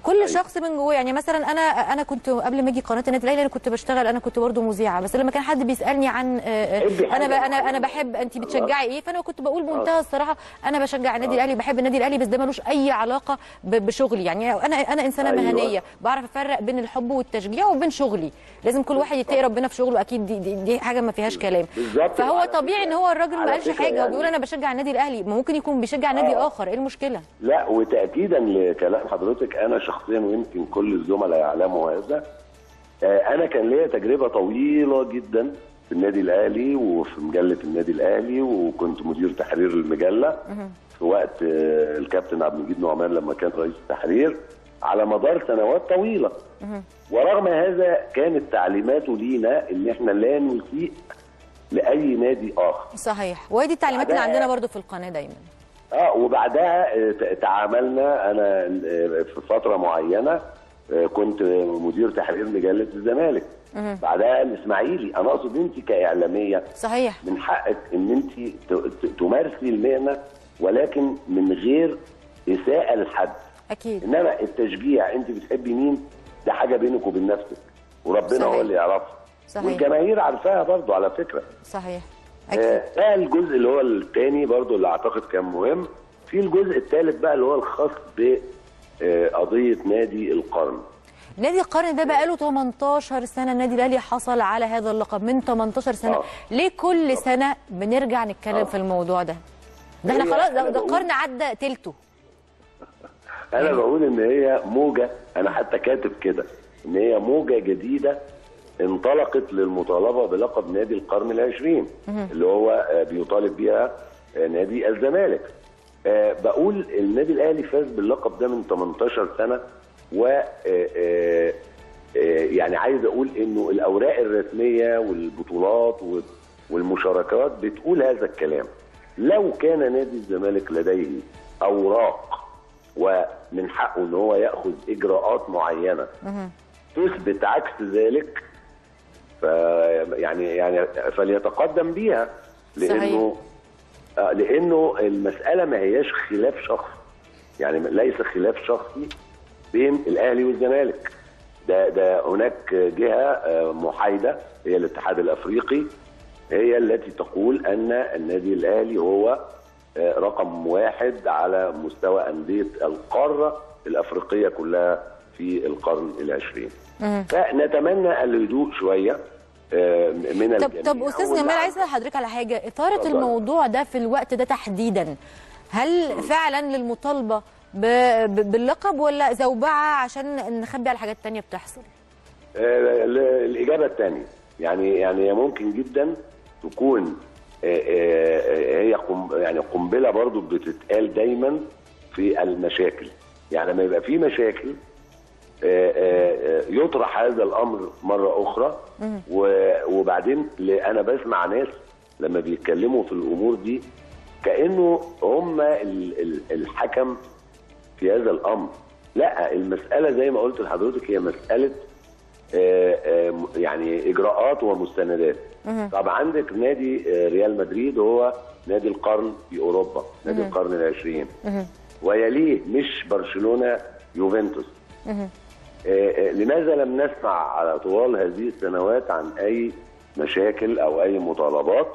كل شخص من جواه يعني مثلا انا انا كنت قبل ما اجي قناه النادي الاهلي انا كنت بشتغل انا كنت برضه مذيعه بس لما كان حد بيسالني عن آه، آه، حبي انا ب- حاجة انا انا معينة. بحب انت بتشجعي ايه فانا كنت بقول بمنتهى الصراحه انا بشجع النادي الاهلي بحب النادي الاهلي بس ده ملوش اي علاقه ب- بشغلي يعني انا انا انسانه أيوة. مهنيه بعرف افرق بين الحب والتشجيع وبين شغلي لازم كل واحد يتقي ربنا في شغله اكيد دي, دي, دي حاجه ما فيهاش كلام بالظبط. فهو وعلى طبيعي فكرة- ان هو الراجل ما على قالش فكرة حاجه يعني- وبيقول انا بشجع النادي الاهلي ما ممكن يكون بيشجع نادي آه. اخر ايه المشكله لا وتاكيدا لكلام حضرتك انا شخصيا ويمكن كل الزملاء يعلموا هذا آه، انا كان ليا تجربه طويله جدا في النادي الاهلي وفي مجله النادي الاهلي وكنت مدير تحرير المجله في وقت آه، الكابتن عبد المجيد نعمان لما كان رئيس التحرير على مدار سنوات طويله ورغم هذا كانت تعليماته لينا ان احنا لا نسيء لاي نادي اخر صحيح وهي دي التعليمات اللي بعدها- عندنا برضو في القناه دايما اه وبعدها آه، ت- تعاملنا انا آه، في فتره معينه آه، كنت مدير تحرير مجله الزمالك بعدها الاسماعيلي انا اقصد انت كاعلاميه صحيح من حقك ان انت ت- ت- تمارسي المهنه ولكن من غير اساءه لحد اكيد انما التشجيع انت بتحبي مين ده حاجه بينك وبين نفسك وربنا صحيح. هو اللي يعرفها صحيح. والجماهير عارفاها برضو على فكره صحيح آه، اكيد ده الجزء اللي هو الثاني برضو اللي اعتقد كان مهم في الجزء الثالث بقى اللي هو الخاص بقضيه نادي القرن نادي القرن ده بقاله 18 سنه النادي الاهلي حصل على هذا اللقب من 18 سنه آه. ليه كل سنه بنرجع نتكلم آه. في الموضوع ده ده احنا هي خلاص ده, أنا ده بقول- القرن عدى تلته انا بقول ان هي موجه انا حتى كاتب كده ان هي موجه جديده انطلقت للمطالبه بلقب نادي القرن العشرين اللي هو آه، بيطالب بيها آه، نادي الزمالك آه، بقول النادي الاهلي فاز باللقب ده من 18 سنه و آه، آه، آه، يعني عايز اقول انه الاوراق الرسميه والبطولات وال- والمشاركات بتقول هذا الكلام لو كان نادي الزمالك لديه اوراق ومن حقه ان هو ياخذ اجراءات معينه تثبت عكس ذلك ف يعني يعني فليتقدم بيها لانه آه، لانه المساله ما هياش خلاف شخص يعني ليس خلاف شخصي بين الاهلي والزمالك ده ده هناك جهه آه، محايده هي الاتحاد الافريقي هي التي تقول ان النادي الاهلي هو آه، رقم واحد على مستوى انديه القاره الافريقيه كلها في القرن العشرين فنتمنى الهدوء شويه آه، من طب الجميع طب استاذ واللعب. جمال عايز اسال حضرتك على حاجه اثاره اتفضل. الموضوع ده في الوقت ده تحديدا هل فعلا للمطالبه ب... ب... باللقب ولا زوبعه عشان نخبي على حاجات تانية بتحصل آه، ال- الإجابة الثانية يعني يعني هي ممكن جدا تكون آه، آه، آه، هي قم يعني قنبلة برضو بتتقال دايما في المشاكل يعني لما يبقى في مشاكل آه، آه، آه، يطرح هذا الأمر مرة أخرى و- وبعدين ل- أنا بسمع ناس لما بيتكلموا في الأمور دي كأنه هم ال- ال- الحكم في هذا الامر لا المساله زي ما قلت لحضرتك هي مساله آه، آه، يعني اجراءات ومستندات طب عندك نادي آه، ريال مدريد هو نادي القرن في اوروبا نادي القرن العشرين ويليه مش برشلونه يوفنتوس آه، آه، لماذا لم نسمع على طوال هذه السنوات عن اي مشاكل او اي مطالبات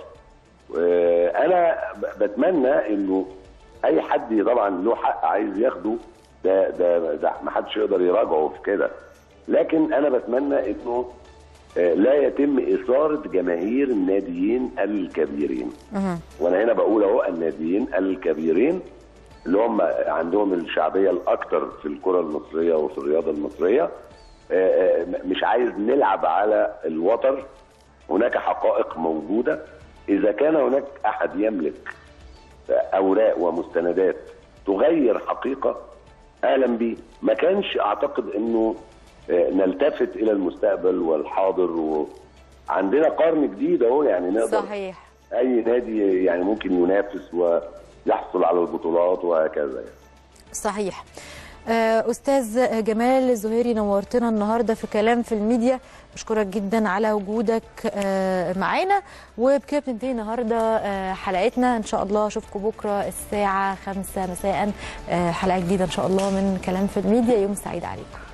آه، انا ب- بتمنى انه اي حد طبعا له حق عايز ياخده ده ده ده ما حدش يقدر يراجعه في كده لكن انا بتمنى انه آه، لا يتم اثاره جماهير الناديين الكبيرين وانا هنا بقول اهو الناديين الكبيرين اللي هم عندهم الشعبيه الاكثر في الكره المصريه وفي الرياضه المصريه آه، آه، مش عايز نلعب على الوتر هناك حقائق موجوده اذا كان هناك احد يملك اوراق ومستندات تغير حقيقه اهلا بيه ما كانش اعتقد انه آه، نلتفت الى المستقبل والحاضر وعندنا قرن جديد اهو يعني نقدر صحيح اي نادي يعني ممكن ينافس ويحصل على البطولات وهكذا يعني. صحيح آه، استاذ جمال الزهيري نورتنا النهارده في كلام في الميديا بشكرك جدا على وجودك آه، معانا وبكده بتنتهي النهارده آه، حلقتنا ان شاء الله اشوفكم بكره الساعه 5 مساء آه، حلقه جديده ان شاء الله من كلام في الميديا يوم سعيد عليكم